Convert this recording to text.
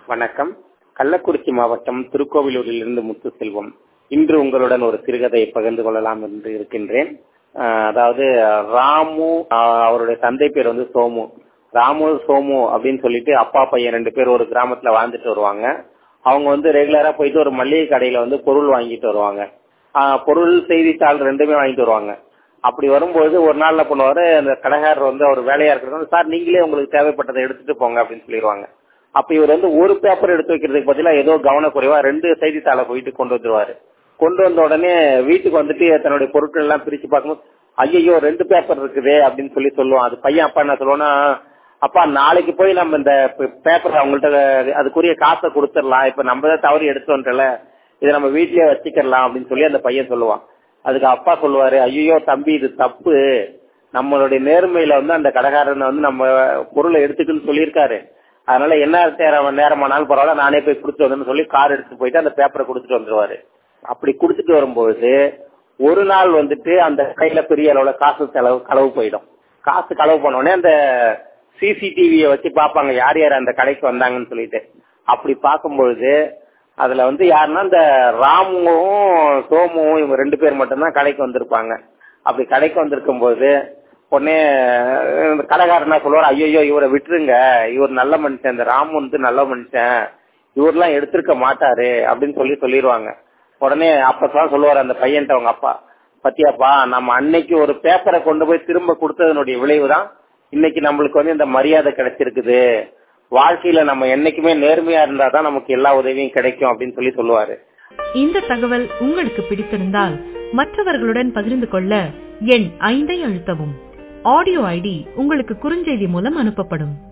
வணக்கம் கள்ளக்குறிச்சி மாவட்டம் திருக்கோவிலூரிலிருந்து முத்துசெல்வம் இன்று உங்களுடன் ஒரு சிறுகதையை பகிர்ந்து கொள்ளலாம் என்று இருக்கின்றேன் அஹ் அதாவது ராமு அஹ் அவருடைய தந்தை பேர் வந்து சோமு ராமு சோமு அப்படின்னு சொல்லிட்டு அப்பா பையன் ரெண்டு பேர் ஒரு கிராமத்துல வாழ்ந்துட்டு வருவாங்க அவங்க வந்து ரெகுலரா போயிட்டு ஒரு மளிகை கடையில வந்து பொருள் வாங்கிட்டு வருவாங்க ஆஹ் பொருள் செய்தித்தாள் ரெண்டுமே வாங்கிட்டு வருவாங்க அப்படி வரும்போது ஒரு நாள்ல பண்ணுவாரு அந்த கடைக்காரர் வந்து அவர் வேலையா இருக்கிறது சார் நீங்களே உங்களுக்கு தேவைப்பட்டதை எடுத்துட்டு போங்க அப்படின்னு சொல்லிடுவாங்க அப்ப இவர் வந்து ஒரு பேப்பர் எடுத்து வைக்கிறதுக்கு பதிலா ஏதோ கவனக்குறைவா ரெண்டு செய்தித்தாளை போயிட்டு கொண்டு வந்துருவாரு கொண்டு வந்த உடனே வீட்டுக்கு வந்துட்டு தன்னுடைய பொருட்கள் எல்லாம் பிரிச்சு பார்க்கும்போது ஐயோ ரெண்டு பேப்பர் இருக்குதே அப்படின்னு சொல்லி சொல்லுவான் அது பையன் அப்பா என்ன சொல்லுவான்னா அப்பா நாளைக்கு போய் நம்ம இந்த பேப்பர் அவங்கள்ட்ட அதுக்குரிய காசை கொடுத்துடலாம் இப்ப நம்ம தான் தவறி எடுத்து வந்துட்டல இதை நம்ம வீட்லயே வச்சுக்கலாம் அப்படின்னு சொல்லி அந்த பையன் சொல்லுவான் அதுக்கு அப்பா சொல்லுவாரு ஐயோ தம்பி இது தப்பு நம்மளுடைய நேர்மையில வந்து அந்த கடைக்காரன் வந்து நம்ம பொருளை எடுத்துக்குன்னு சொல்லியிருக்காரு அதனால என்ன நேரம் நேரமானாலும் பரவாயில்ல நானே போய் கொடுத்துட்டு வந்தேன்னு சொல்லி கார் எடுத்துட்டு போயிட்டு அந்த பேப்பரை கொடுத்துட்டு வந்துருவாரு அப்படி கொடுத்துட்டு வரும்போது ஒரு நாள் வந்துட்டு அந்த கடையில பெரிய அளவுல காசு செலவு களவு போயிடும் காசு களவு பண்ண உடனே அந்த சிசிடிவியை வச்சு பார்ப்பாங்க யார் யார் அந்த கடைக்கு வந்தாங்கன்னு சொல்லிட்டு அப்படி பார்க்கும்பொழுது அதுல வந்து யாருன்னா இந்த ராமுவும் சோமுவும் இவங்க ரெண்டு பேர் மட்டும்தான் கடைக்கு வந்திருப்பாங்க அப்படி கடைக்கு வந்திருக்கும் போது உடனே இந்த கடைக்காரனா சொல்லுவார் ஐயோ இவரை விட்டுருங்க இவர் நல்ல மனுஷன் இந்த ராமு வந்து நல்ல மனுஷன் இவரெல்லாம் எடுத்திருக்க மாட்டாரு அப்படின்னு சொல்லி சொல்லிடுவாங்க உடனே அப்பதான் சொல்லுவார் அந்த பையன்ட்ட அவங்க அப்பா பத்தியாப்பா நம்ம அன்னைக்கு ஒரு பேப்பரை கொண்டு போய் திரும்ப கொடுத்ததனுடைய விளைவு தான் இன்னைக்கு நம்மளுக்கு வந்து இந்த மரியாதை கிடைச்சிருக்குது வாழ்க்கையில நம்ம என்னைக்குமே நேர்மையா இருந்தா தான் நமக்கு எல்லா உதவியும் கிடைக்கும் அப்படின்னு சொல்லி சொல்லுவாரு இந்த தகவல் உங்களுக்கு பிடித்திருந்தால் மற்றவர்களுடன் பகிர்ந்து கொள்ள எண் ஐந்தை அழுத்தவும் ஆடியோ ஐடி உங்களுக்கு குறுஞ்செய்தி மூலம் அனுப்பப்படும்